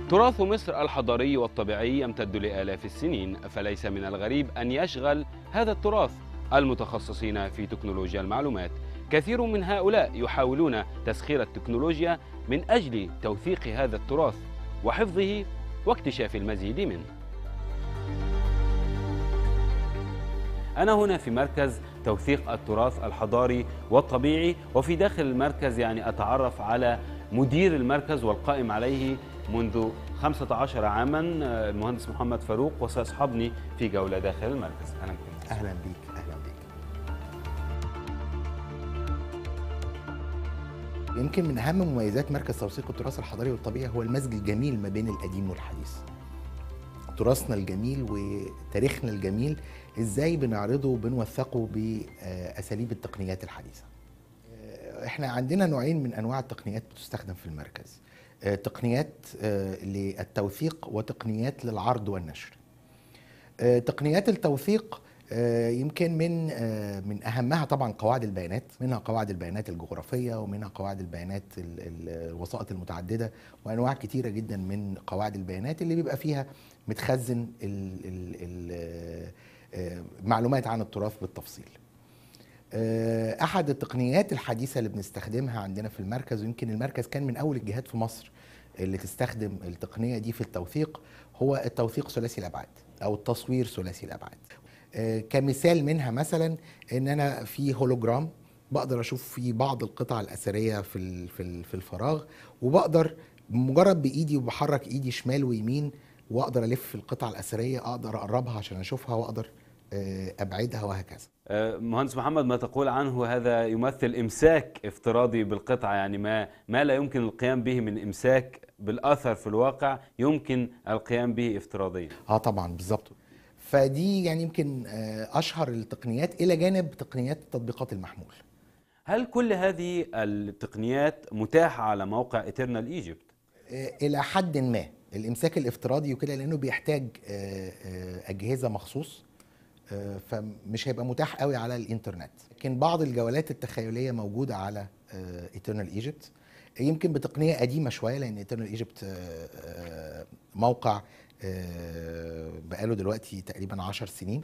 تراث مصر الحضاري والطبيعي يمتد لآلاف السنين فليس من الغريب أن يشغل هذا التراث المتخصصين في تكنولوجيا المعلومات كثير من هؤلاء يحاولون تسخير التكنولوجيا من أجل توثيق هذا التراث وحفظه واكتشاف المزيد منه أنا هنا في مركز توثيق التراث الحضاري والطبيعي وفي داخل المركز يعني أتعرف على مدير المركز والقائم عليه منذ 15 عاما المهندس محمد فاروق وسيصحبني في جولة داخل المركز أهلا بكم اهلا بيك اهلا بيك يمكن من اهم مميزات مركز توثيق التراث الحضاري والطبيعي هو المزج الجميل ما بين القديم والحديث تراثنا الجميل وتاريخنا الجميل ازاي بنعرضه وبنوثقه باساليب التقنيات الحديثه احنا عندنا نوعين من انواع التقنيات بتستخدم في المركز تقنيات للتوثيق وتقنيات للعرض والنشر تقنيات التوثيق يمكن من من اهمها طبعا قواعد البيانات منها قواعد البيانات الجغرافيه ومنها قواعد البيانات الوسائط المتعدده وانواع كتيره جدا من قواعد البيانات اللي بيبقى فيها متخزن معلومات عن التراث بالتفصيل احد التقنيات الحديثه اللي بنستخدمها عندنا في المركز ويمكن المركز كان من اول الجهات في مصر اللي تستخدم التقنيه دي في التوثيق هو التوثيق ثلاثي الابعاد او التصوير ثلاثي الابعاد كمثال منها مثلا ان انا في هولوجرام بقدر اشوف فيه بعض القطع الاثريه في في الفراغ وبقدر بمجرد بايدي وبحرك ايدي شمال ويمين واقدر الف القطع الاثريه اقدر اقربها عشان اشوفها واقدر ابعدها وهكذا مهندس محمد ما تقول عنه هذا يمثل امساك افتراضي بالقطعه يعني ما ما لا يمكن القيام به من امساك بالاثر في الواقع يمكن القيام به افتراضيا اه طبعا بالظبط فدي يعني يمكن اشهر التقنيات الى جانب تقنيات التطبيقات المحمول هل كل هذه التقنيات متاحه على موقع ايترنال ايجيبت الى حد ما الامساك الافتراضي وكده لانه بيحتاج اجهزه مخصوص فمش هيبقى متاح قوي على الانترنت لكن بعض الجولات التخيليه موجوده على ايترنال ايجيبت يمكن بتقنيه قديمه شويه لان ايترنال ايجيبت موقع بقاله دلوقتي تقريبا 10 سنين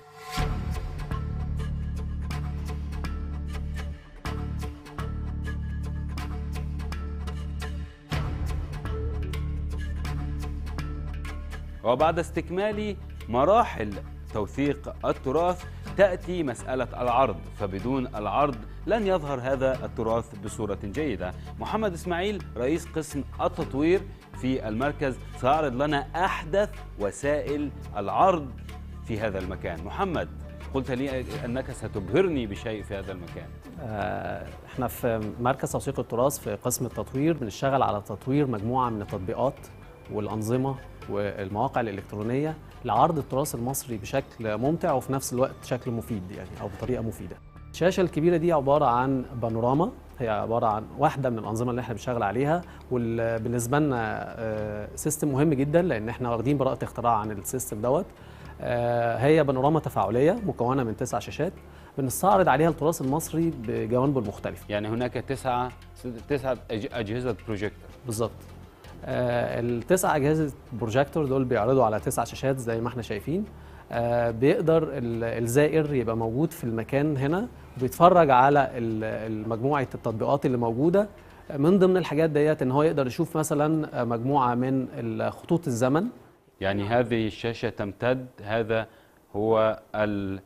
وبعد استكمال مراحل توثيق التراث تأتي مسألة العرض فبدون العرض لن يظهر هذا التراث بصورة جيدة محمد إسماعيل رئيس قسم التطوير في المركز سيعرض لنا أحدث وسائل العرض في هذا المكان محمد قلت لي أنك ستبهرني بشيء في هذا المكان احنا في مركز توثيق التراث في قسم التطوير بنشتغل على تطوير مجموعة من التطبيقات والأنظمة والمواقع الإلكترونية لعرض التراث المصري بشكل ممتع وفي نفس الوقت شكل مفيد يعني أو بطريقة مفيدة الشاشة الكبيرة دي عبارة عن بانوراما هي عبارة عن واحدة من الأنظمة اللي احنا بنشتغل عليها وبالنسبة لنا سيستم مهم جدا لأن احنا واخدين براءة اختراع عن السيستم دوت هي بانوراما تفاعلية مكونة من تسع شاشات بنستعرض عليها التراث المصري بجوانبه المختلفة يعني هناك تسعة تسعة أجهزة بروجيكتور بالظبط آه التسع اجهزه بروجيكتور دول بيعرضوا على تسع شاشات زي ما احنا شايفين آه بيقدر الزائر يبقى موجود في المكان هنا وبيتفرج على مجموعه التطبيقات اللي موجوده من ضمن الحاجات ديت ان هو يقدر يشوف مثلا مجموعه من خطوط الزمن يعني هذه الشاشه تمتد هذا هو ال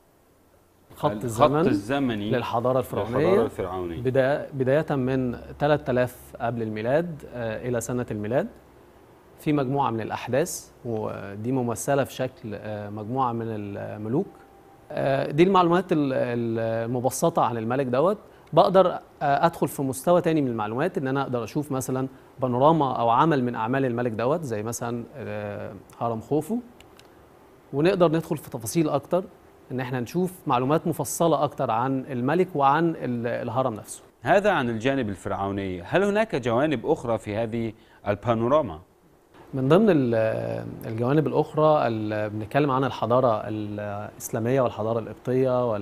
خط الزمن الخط الزمني للحضاره الفرعونيه للحضاره الفرعونيه بدايه بدايه من 3000 قبل الميلاد الى سنه الميلاد في مجموعه من الاحداث ودي ممثله في شكل مجموعه من الملوك دي المعلومات المبسطه عن الملك دوت بقدر ادخل في مستوى تاني من المعلومات ان انا اقدر اشوف مثلا بانوراما او عمل من اعمال الملك دوت زي مثلا هرم خوفو ونقدر ندخل في تفاصيل اكتر ان احنا نشوف معلومات مفصله اكتر عن الملك وعن الهرم نفسه هذا عن الجانب الفرعوني هل هناك جوانب اخرى في هذه البانوراما من ضمن الجوانب الاخرى اللي بنتكلم عن الحضاره الاسلاميه والحضاره القبطيه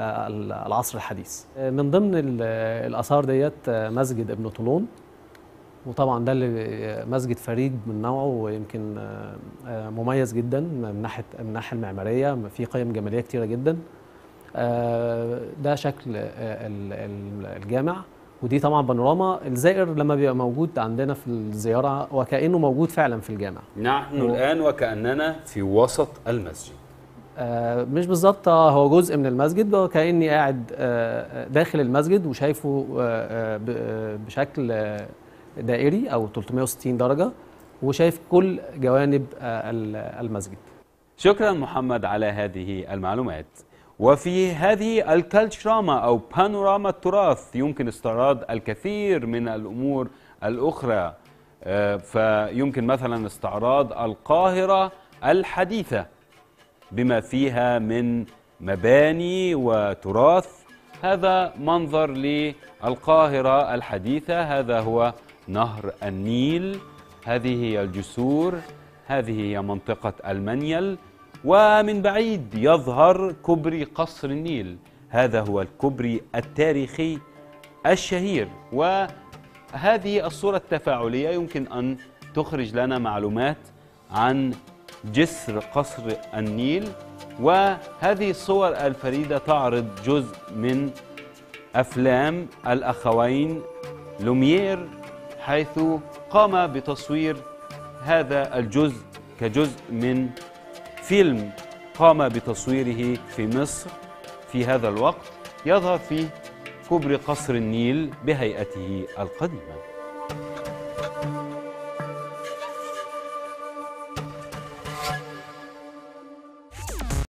والعصر الحديث من ضمن الاثار ديت مسجد ابن طولون وطبعا ده اللي مسجد فريد من نوعه ويمكن آه، آه، مميز جدا من ناحيه من الناحيه المعماريه في قيم جماليه كتيره جدا آه، ده شكل آه، ال- ال- الجامع ودي طبعا بانوراما الزائر لما بيبقى موجود عندنا في الزياره وكانه موجود فعلا في الجامع نحن هو- الآن وكأننا في وسط المسجد آه، مش بالظبط آه، هو جزء من المسجد وكاني قاعد آه، آه، داخل المسجد وشايفه آه، آه، ب- آه، بشكل آه، دائري او 360 درجه وشايف كل جوانب آه، ال- المسجد شكرا محمد على هذه المعلومات وفي هذه الكالتشراما أو بانوراما التراث يمكن استعراض الكثير من الأمور الأخرى آه، فيمكن مثلا استعراض القاهرة الحديثة بما فيها من مباني وتراث هذا منظر للقاهرة الحديثة هذا هو نهر النيل هذه هي الجسور هذه هي منطقة المنيل ومن بعيد يظهر كوبري قصر النيل هذا هو الكوبري التاريخي الشهير وهذه الصورة التفاعلية يمكن أن تخرج لنا معلومات عن جسر قصر النيل وهذه الصور الفريدة تعرض جزء من أفلام الأخوين لوميير حيث قام بتصوير هذا الجزء كجزء من فيلم قام بتصويره في مصر في هذا الوقت يظهر فيه كوبري قصر النيل بهيئته القديمه